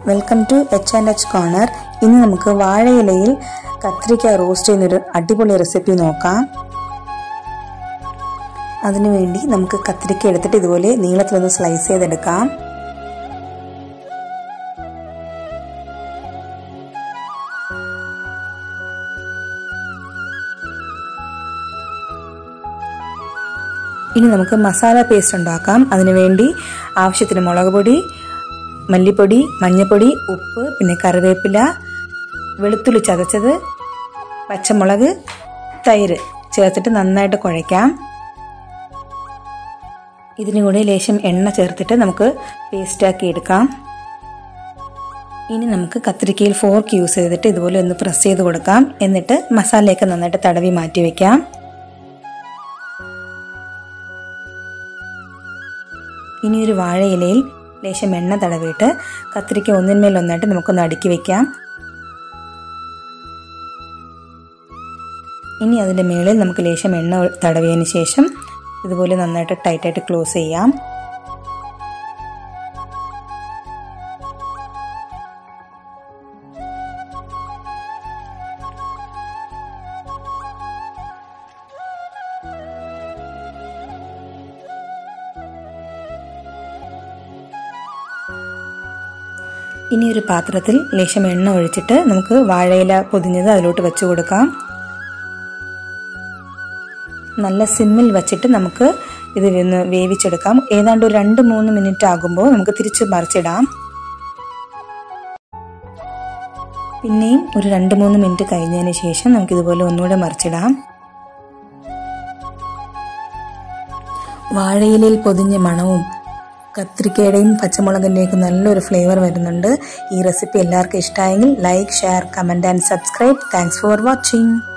welcome to H and H corner ഇന്ന് നമുക്ക് വാഴയിലയിൽ കത്രിക്ക roast ചെയ്യുന്നൊരു അടിപൊളി റെസിപ്പി നോക്കാം അതിനുവേണ്ടി നമുക്ക് കത്രിക്ക എടുത്തിട്ട് ഇതുപോലെ നീളത്തിലൊന്ന് സ്ലൈസ് ചെയ്തെടുക്കാം ഇനി നമുക്ക് മസാല പേസ്റ്റ് ഉണ്ടാക്കാം അതിനുവേണ്ടി ആവശ്യത്തിന് മുളക് പൊടി മല്ലിപ്പൊടി മഞ്ഞൾപ്പൊടി ഉപ്പ് പിന്നെ കറിവേപ്പില വെളുത്തുള്ളി ചതച്ചത് പച്ചമുളക് തൈര് ചേർത്തിട്ട് നന്നായിട്ട് കുഴയ്ക്കാം ഇതിന് കൂടെ ലേശം എണ്ണ ചേർത്തിട്ട് നമുക്ക് പേസ്റ്റാക്കി എടുക്കാം ഇനി നമുക്ക് കത്തിരിക്കയിൽ ഫോർക്ക് യൂസ് ചെയ്തിട്ട് ഇതുപോലെ ഒന്ന് പ്രസ് ചെയ്ത് കൊടുക്കാം എന്നിട്ട് മസാലയൊക്കെ നന്നായിട്ട് തടവി മാറ്റി വയ്ക്കാം ഇനി ഒരു വാഴയിലയിൽ ലേശം എണ്ണ തടവിയിട്ട് കത്തിരിക്ക ഒന്നിന്മേൽ ഒന്നായിട്ട് നമുക്കൊന്ന് അടുക്കി വെക്കാം ഇനി അതിൻ്റെ മുകളിൽ നമുക്ക് ലേശം എണ്ണ തടവിയതിന് ശേഷം ഇതുപോലെ നന്നായിട്ട് ടൈറ്റായിട്ട് ക്ലോസ് ചെയ്യാം ഇനി ഒരു പാത്രത്തിൽ ലേശം എണ്ണ ഒഴിച്ചിട്ട് നമുക്ക് വാഴയില പൊതിഞ്ഞത് അതിലോട്ട് വെച്ച് കൊടുക്കാം നല്ല സിമ്മിൽ വച്ചിട്ട് നമുക്ക് ഇത് ഒന്ന് വേവിച്ചെടുക്കാം ഏതാണ്ട് ഒരു രണ്ട് മൂന്ന് മിനിറ്റ് ആകുമ്പോൾ നമുക്ക് തിരിച്ച് മറിച്ചിടാം പിന്നെയും ഒരു രണ്ട് മൂന്ന് മിനിറ്റ് കഴിഞ്ഞതിന് ശേഷം നമുക്ക് ഇതുപോലെ ഒന്നുകൂടെ മറിച്ചിടാം വാഴയിലയിൽ പൊതിഞ്ഞ മണവും കത്രിക്കയുടെയും പച്ചമുളകിൻ്റെയൊക്കെ നല്ലൊരു ഫ്ലേവർ വരുന്നുണ്ട് ഈ റെസിപ്പി എല്ലാവർക്കും ഇഷ്ടമായെങ്കിൽ like share comment and subscribe thanks for watching